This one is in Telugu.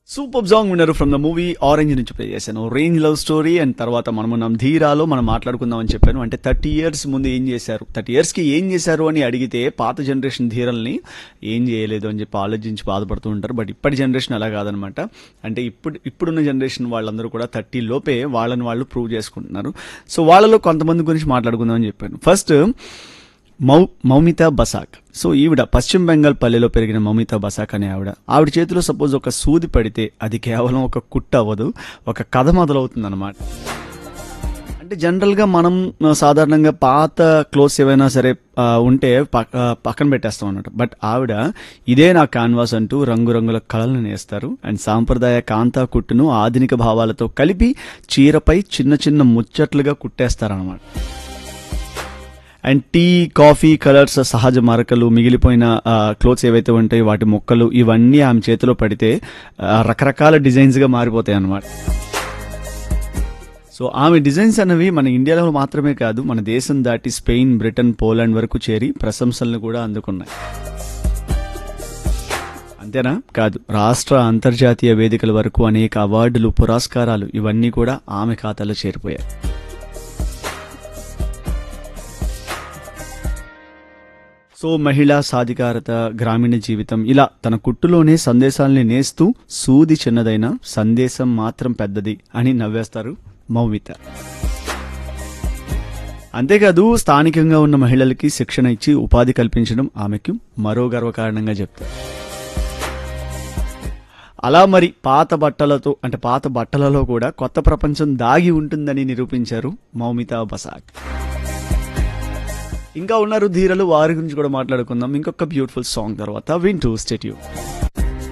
సూపర్ సాంగ్ విన్నారు ఫ్రమ్ ద మూవీ ఆరెంజ్ నుంచి ప్లే చేశాను రేంజ్ లవ్ స్టోరీ అండ్ తర్వాత మనం మనం ధీరాలో మనం మాట్లాడుకుందాం అని చెప్పాను అంటే థర్టీ ఇయర్స్ ముందు ఏం చేశారు థర్టీ ఇయర్స్కి ఏం చేశారు అని అడిగితే పాత జనరేషన్ ధీరల్ని ఏం చేయలేదు అని చెప్పి ఆలోచించి బాధపడుతూ ఉంటారు బట్ ఇప్పటి జనరేషన్ అలా కాదనమాట అంటే ఇప్పుడు ఇప్పుడున్న జనరేషన్ వాళ్ళందరూ కూడా థర్టీ లోపే వాళ్ళని వాళ్ళు ప్రూవ్ చేసుకుంటున్నారు సో వాళ్ళలో కొంతమంది గురించి మాట్లాడుకుందాం అని చెప్పాను ఫస్ట్ మౌ మౌమితా బసాక్ సో ఈవిడ పశ్చిమ బెంగాల్ పల్లెలో పెరిగిన మౌమితా బసాక్ అనే ఆవిడ ఆవిడ చేతిలో సపోజ్ ఒక సూది పడితే అది కేవలం ఒక కుట్ట అవ్వదు ఒక కథ మొదలవుతుంది అనమాట అంటే జనరల్గా మనం ఆ, సాధారణంగా పాత క్లోత్స్ ఏవైనా సరే ఆ, ఉంటే పక్క పక్కన పెట్టేస్తాం అన్నమాట బట్ ఆవిడ ఇదే నా కాన్వాస్ అంటూ రంగురంగుల కళలను నేస్తారు అండ్ సాంప్రదాయ కాంతా కుట్టును ఆధునిక భావాలతో కలిపి చీరపై చిన్న చిన్న ముచ్చట్లుగా కుట్టేస్తారనమాట అండ్ టీ కాఫీ కలర్స్ సహజ మరకలు మిగిలిపోయిన క్లోత్స్ ఏవైతే ఉంటాయో వాటి మొక్కలు ఇవన్నీ ఆమె చేతిలో పడితే ఆ, రకరకాల డిజైన్స్గా మారిపోతాయి అన్నమాట సో ఆమె డిజైన్స్ అనేవి మన ఇండియాలో మాత్రమే కాదు మన దేశం దాటి స్పెయిన్ బ్రిటన్ పోలాండ్ వరకు చేరి ప్రశంసలను కూడా అందుకున్నాయి అంతేనా కాదు రాష్ట్ర అంతర్జాతీయ వేదికల వరకు అనేక అవార్డులు పురస్కారాలు ఇవన్నీ కూడా ఆమె ఖాతాలో చేరిపోయాయి సో మహిళా సాధికారత గ్రామీణ జీవితం ఇలా తన కుట్టులోనే సందేశాల్ని నేస్తూ సూది చిన్నదైన సందేశం మాత్రం పెద్దది అని నవ్వేస్తారు మౌమిత అంతేకాదు స్థానికంగా ఉన్న మహిళలకి శిక్షణ ఇచ్చి ఉపాధి కల్పించడం ఆమెకు మరో గర్వకారణంగా చెప్తారు అలా మరి పాత బట్టలతో అంటే పాత బట్టలలో కూడా కొత్త ప్రపంచం దాగి ఉంటుందని నిరూపించారు మౌమితా బసాక్ ఇంకా ఉన్నారు ధీరలు వారి గురించి కూడా మాట్లాడుకుందాం ఇంకొక బ్యూటిఫుల్ సాంగ్ తర్వాత వింటూ స్టేట్యూ